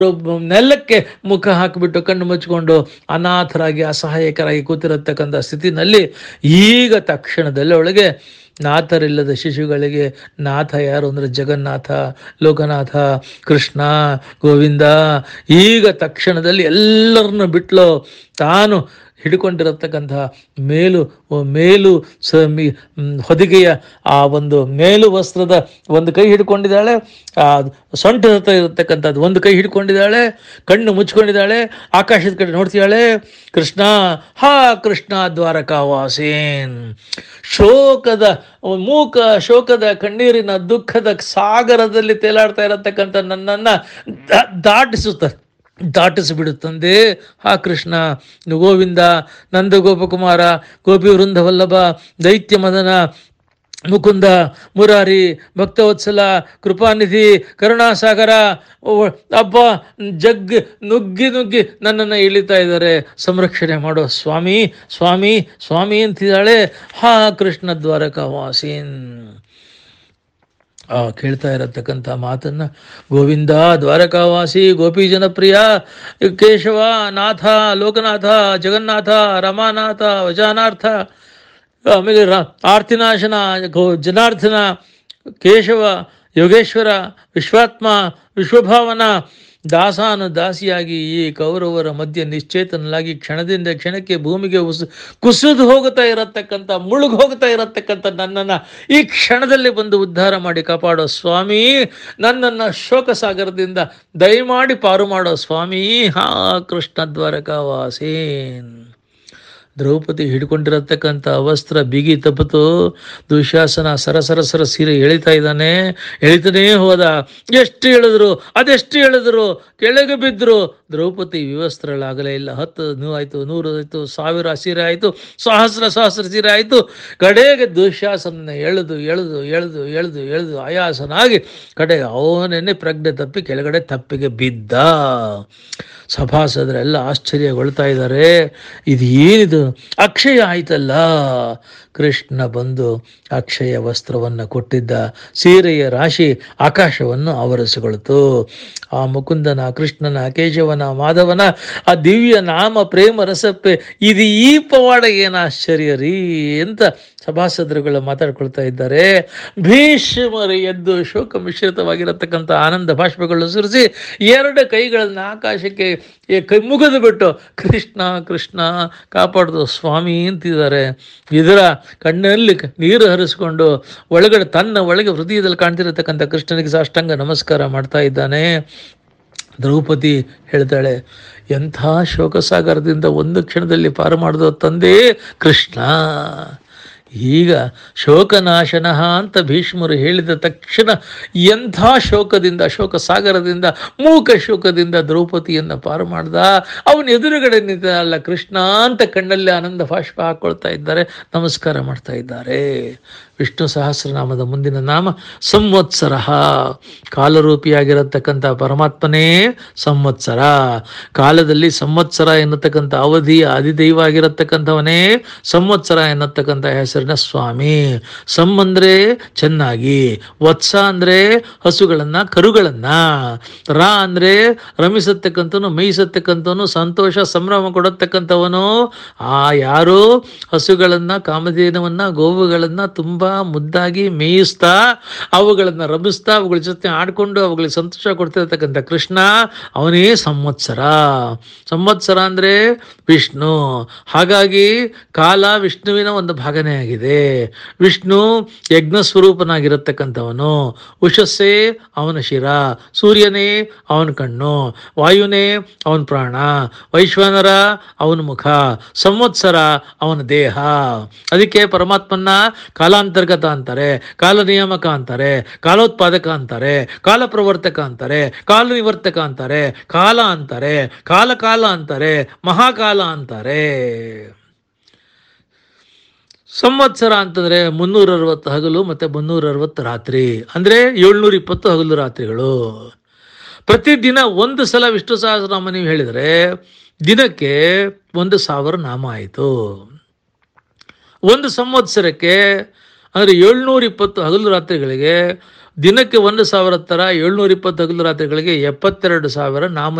ನೆಲಕ್ಕೆ ಮುಖ ಹಾಕಿಬಿಟ್ಟು ಕಣ್ಣು ಮುಚ್ಕೊಂಡು ಅನಾಥರಾಗಿ ಅಸಹಾಯಕರಾಗಿ ಕೂತಿರತಕ್ಕಂಥ ಸ್ಥಿತಿನಲ್ಲಿ ಈಗ ತಕ್ಷಣದಲ್ಲೇ ಒಳಗೆ ನಾಥರಿಲ್ಲದ ಶಿಶುಗಳಿಗೆ ನಾಥ ಯಾರು ಅಂದರೆ ಜಗನ್ನಾಥ ಲೋಕನಾಥ ಕೃಷ್ಣ ಗೋವಿಂದ ಈಗ ತಕ್ಷಣದಲ್ಲಿ ಎಲ್ಲರನ್ನು ಬಿಟ್ಲು ತಾನು ಹಿಡ್ಕೊಂಡಿರತಕ್ಕಂಥ ಮೇಲು ಮೇಲು ಸ ಮಿ- ಮ್, ಹೊದಿಗೆಯ ಆ ಒಂದು ಮೇಲು ವಸ್ತ್ರದ ಒಂದು ಕೈ ಹಿಡ್ಕೊಂಡಿದ್ದಾಳೆ ಆ ಸೊಂಟ ಹತ್ರ ಇರತಕ್ಕಂಥದ್ದು ಒಂದು ಕೈ ಹಿಡ್ಕೊಂಡಿದ್ದಾಳೆ ಕಣ್ಣು ಮುಚ್ಕೊಂಡಿದ್ದಾಳೆ ಆಕಾಶದ ಕಡೆ ನೋಡ್ತಿದ್ದಾಳೆ ಕೃಷ್ಣ ಹಾ ಕೃಷ್ಣ ದ್ವಾರಕಾವಾಸೇನ್ ಶೋಕದ ಮೂಕ ಶೋಕದ ಕಣ್ಣೀರಿನ ದುಃಖದ ಸಾಗರದಲ್ಲಿ ತೇಲಾಡ್ತಾ ಇರತಕ್ಕಂಥ ನನ್ನನ್ನು ದ- ದಾಟಿಸುತ್ತ ದಾಟಿಸಿಬಿಡುತ್ತಂದೆ ಹಾ ಕೃಷ್ಣ ಗೋವಿಂದ ನಂದ ಗೋಪಕುಮಾರ ಗೋಪಿ ವೃಂದವಲ್ಲಭ ದೈತ್ಯ ಮದನ ಮುಕುಂದ ಮುರಾರಿ ಭಕ್ತವತ್ಸಲ ಕೃಪಾನಿಧಿ ಕರುಣಾಸಾಗರ ಓ, ಅಬ್ಬ ಜಗ್ ನುಗ್ಗಿ ನುಗ್ಗಿ ನನ್ನನ್ನು ಇಳಿತಾ ಇದ್ದಾರೆ ಸಂರಕ್ಷಣೆ ಮಾಡೋ ಸ್ವಾಮಿ ಸ್ವಾಮಿ ಸ್ವಾಮಿ ಅಂತಿದ್ದಾಳೆ ಹಾ ಕೃಷ್ಣ ದ್ವಾರಕಾವಾಸೀನ್ ಆ ಕೇಳ್ತಾ ಇರತಕ್ಕಂಥ ಮಾತನ್ನ ಗೋವಿಂದ ದ್ವಾರಕಾವಾಸಿ ಗೋಪಿ ಜನಪ್ರಿಯ ಕೇಶವ ನಾಥ ಲೋಕನಾಥ ಜಗನ್ನಾಥ ರಮಾನಾಥ ವಜಾನಾರ್ಥ ಆಮೇಲೆ ರ ಆರ್ತಿನಾಶನ ಗೋ ಜನಾರ್ದನ ಕೇಶವ ಯೋಗೇಶ್ವರ ವಿಶ್ವಾತ್ಮ ವಿಶ್ವಭಾವನ ದಾಸಾನು ದಾಸಿಯಾಗಿ ಈ ಕೌರವರ ಮಧ್ಯೆ ನಿಶ್ಚೇತನಲಾಗಿ ಕ್ಷಣದಿಂದ ಕ್ಷಣಕ್ಕೆ ಭೂಮಿಗೆ ಉಸ್ ಕುಸಿದು ಹೋಗುತ್ತಾ ಇರತಕ್ಕಂಥ ಮುಳುಗು ಹೋಗ್ತಾ ಇರತಕ್ಕಂಥ ನನ್ನನ್ನು ಈ ಕ್ಷಣದಲ್ಲಿ ಬಂದು ಉದ್ಧಾರ ಮಾಡಿ ಕಾಪಾಡೋ ಸ್ವಾಮಿ ನನ್ನನ್ನು ಶೋಕ ಸಾಗರದಿಂದ ದಯಮಾಡಿ ಪಾರು ಮಾಡೋ ಸ್ವಾಮಿ ಹಾ ಕೃಷ್ಣ ದ್ವಾರಕಾವಾಸೇನ್ ದ್ರೌಪದಿ ಹಿಡ್ಕೊಂಡಿರತಕ್ಕಂಥ ವಸ್ತ್ರ ಬಿಗಿ ತಪ್ಪಿತು ದುಶಾಸನ ಸರಸರ ಸರ ಸೀರೆ ಎಳಿತಾ ಇದ್ದಾನೆ ಎಳಿತಾನೇ ಹೋದ ಎಷ್ಟು ಹೇಳಿದ್ರು ಅದೆಷ್ಟು ಹೇಳಿದ್ರು ಕೆಳಗೆ ಬಿದ್ದರು ದ್ರೌಪದಿ ವಿವಸ್ತ್ರಳಾಗಲೇ ಇಲ್ಲ ಹತ್ತು ನೂ ಆಯಿತು ನೂರು ಆಯಿತು ಸಾವಿರ ಸೀರೆ ಆಯಿತು ಸಹಸ್ರ ಸಹಸ್ರ ಸೀರೆ ಆಯಿತು ಕಡೆಗೆ ದುಶಾಸನ ಎಳೆದು ಎಳೆದು ಎಳೆದು ಎಳೆದು ಎಳೆದು ಆಯಾಸನಾಗಿ ಕಡೆಗೆ ಅವನನ್ನೇ ಪ್ರಜ್ಞೆ ತಪ್ಪಿ ಕೆಳಗಡೆ ತಪ್ಪಿಗೆ ಬಿದ್ದ ಸಭಾಸದರೆಲ್ಲ ಆಶ್ಚರ್ಯಗೊಳ್ತಾ ಇದ್ದಾರೆ ಇದು ಏನಿದು ಅಕ್ಷಯ ಆಯ್ತಲ್ಲ ಕೃಷ್ಣ ಬಂದು ಅಕ್ಷಯ ವಸ್ತ್ರವನ್ನು ಕೊಟ್ಟಿದ್ದ ಸೀರೆಯ ರಾಶಿ ಆಕಾಶವನ್ನು ಆವರಿಸಿಕೊಳ್ತು ಆ ಮುಕುಂದನ ಕೃಷ್ಣನ ಕೇಶವನ ಮಾಧವನ ಆ ದಿವ್ಯ ನಾಮ ಪ್ರೇಮ ರಸಪ್ಪೆ ಇದು ಈ ಪವಾಡ ಏನು ಆಶ್ಚರ್ಯ ರೀ ಅಂತ ಸಭಾಸದರುಗಳು ಮಾತಾಡ್ಕೊಳ್ತಾ ಇದ್ದಾರೆ ಭೀಷ್ಮರು ಎದ್ದು ಶೋಕ ಮಿಶ್ರಿತವಾಗಿರತಕ್ಕಂಥ ಆನಂದ ಭಾಷ್ಪಗಳು ಸುರಿಸಿ ಎರಡು ಕೈಗಳನ್ನು ಆಕಾಶಕ್ಕೆ ಈ ಕೈ ಮುಗಿದು ಬಿಟ್ಟು ಕೃಷ್ಣ ಕೃಷ್ಣ ಕಾಪಾಡ್ದು ಸ್ವಾಮಿ ಅಂತಿದ್ದಾರೆ ಇದರ ಕಣ್ಣಲ್ಲಿ ಕ- ನೀರು ಹರಿಸ್ಕೊಂಡು ಒಳಗಡೆ ತನ್ನ ಒಳಗೆ ಹೃದಯದಲ್ಲಿ ಕಾಣ್ತಿರತಕ್ಕಂಥ ಕೃಷ್ಣನಿಗೆ ಸಾಷ್ಟಾಂಗ ನಮಸ್ಕಾರ ಮಾಡ್ತಾ ಇದ್ದಾನೆ ದ್ರೌಪದಿ ಹೇಳ್ತಾಳೆ ಎಂಥ ಶೋಕಸಾಗರದಿಂದ ಒಂದು ಕ್ಷಣದಲ್ಲಿ ಪಾರು ಮಾಡಿದ ತಂದೆ ಕೃಷ್ಣ ಈಗ ಶೋಕನಾಶನ ಅಂತ ಭೀಷ್ಮರು ಹೇಳಿದ ತಕ್ಷಣ ಎಂಥ ಶೋಕದಿಂದ ಶೋಕ ಸಾಗರದಿಂದ ಮೂಕ ಶೋಕದಿಂದ ದ್ರೌಪದಿಯನ್ನು ಪಾರು ಮಾಡ್ದ ಅವನ ಎದುರುಗಡೆ ನಿಂತಲ್ಲ ಕೃಷ್ಣ ಅಂತ ಕಣ್ಣಲ್ಲಿ ಆನಂದ ಬಾಷ್ಪ ಹಾಕೊಳ್ತಾ ಇದ್ದಾರೆ ನಮಸ್ಕಾರ ಮಾಡ್ತಾ ಇದ್ದಾರೆ ವಿಷ್ಣು ಸಹಸ್ರನಾಮದ ಮುಂದಿನ ನಾಮ ಸಂವತ್ಸರ ಕಾಲರೂಪಿಯಾಗಿರತಕ್ಕಂಥ ಪರಮಾತ್ಮನೇ ಸಂವತ್ಸರ ಕಾಲದಲ್ಲಿ ಸಂವತ್ಸರ ಎನ್ನತಕ್ಕಂಥ ಅವಧಿಯ ಅಧಿದೈವ ಆಗಿರತಕ್ಕಂಥವನೇ ಸಂವತ್ಸರ ಎನ್ನತಕ್ಕಂಥ ಹೆಸರಿನ ಸ್ವಾಮಿ ಸಮ್ ಅಂದ್ರೆ ಚೆನ್ನಾಗಿ ವತ್ಸ ಅಂದ್ರೆ ಹಸುಗಳನ್ನ ಕರುಗಳನ್ನ ರಾ ಅಂದ್ರೆ ರಮಿಸತಕ್ಕಂಥವನು ಮೇಯಿಸತಕ್ಕಂಥವನು ಸಂತೋಷ ಸಂಭ್ರಮ ಕೊಡತಕ್ಕಂಥವನು ಆ ಯಾರು ಹಸುಗಳನ್ನ ಕಾಮಧೇನವನ್ನ ಗೋವುಗಳನ್ನ ತುಂಬಾ ಮುದ್ದಾಗಿ ಮೇಯಿಸ್ತಾ ಅವುಗಳನ್ನ ರಮಿಸ್ತಾ ಅವುಗಳ ಜೊತೆ ಆಡ್ಕೊಂಡು ಅವುಗಳಿಗೆ ಸಂತೋಷ ಕೊಡ್ತಿರ್ತಕ್ಕಂಥ ಕೃಷ್ಣ ಅವನೇ ಸಂವತ್ಸರ ಸಂವತ್ಸರ ಅಂದ್ರೆ ವಿಷ್ಣು ಹಾಗಾಗಿ ಕಾಲ ವಿಷ್ಣುವಿನ ಒಂದು ಭಾಗನೇ ಆಗಿದೆ ವಿಷ್ಣು ಯಜ್ಞ ಸ್ವರೂಪನಾಗಿರತಕ್ಕಂಥವನು ಉಷಸ್ಸೇ ಅವನ ಶಿರ ಸೂರ್ಯನೇ ಅವನ ಕಣ್ಣು ವಾಯುನೇ ಅವನ ಪ್ರಾಣ ವೈಶ್ವಾನರ ಅವನ ಮುಖ ಸಂವತ್ಸರ ಅವನ ದೇಹ ಅದಕ್ಕೆ ಪರಮಾತ್ಮನ ಕಾಲಾಂತರ್ಗತ ಅಂತಾರೆ ಕಾಲ ನಿಯಾಮಕ ಅಂತಾರೆ ಕಾಲೋತ್ಪಾದಕ ಅಂತಾರೆ ಕಾಲ ಪ್ರವರ್ತಕ ಅಂತಾರೆ ಕಾಲ ನಿವರ್ತಕ ಅಂತಾರೆ ಕಾಲ ಅಂತಾರೆ ಕಾಲ ಕಾಲ ಅಂತಾರೆ ಮಹಾಕಾಲ ಅಂತಾರೆ ಸಂವತ್ಸರ ಅಂತಂದ್ರೆ ಮುನ್ನೂರ ಅರವತ್ತು ಹಗಲು ಮತ್ತೆ ಮುನ್ನೂರ ಅರವತ್ತು ರಾತ್ರಿ ಅಂದ್ರೆ ಏಳ್ನೂರ ಇಪ್ಪತ್ತು ಹಗಲು ರಾತ್ರಿಗಳು ಪ್ರತಿದಿನ ಒಂದು ಸಲ ವಿಷ್ಣು ಸಹಸ್ರನಾಮ ನೀವು ಹೇಳಿದರೆ ದಿನಕ್ಕೆ ಒಂದು ಸಾವಿರ ನಾಮ ಆಯಿತು ಒಂದು ಸಂವತ್ಸರಕ್ಕೆ ಅಂದರೆ ಏಳ್ನೂರ ಇಪ್ಪತ್ತು ಹಗಲು ರಾತ್ರಿಗಳಿಗೆ ದಿನಕ್ಕೆ ಒಂದು ಸಾವಿರ ಥರ ಏಳ್ನೂರ ಇಪ್ಪತ್ತು ಹಗಲು ರಾತ್ರಿಗಳಿಗೆ ಎಪ್ಪತ್ತೆರಡು ಸಾವಿರ ನಾಮ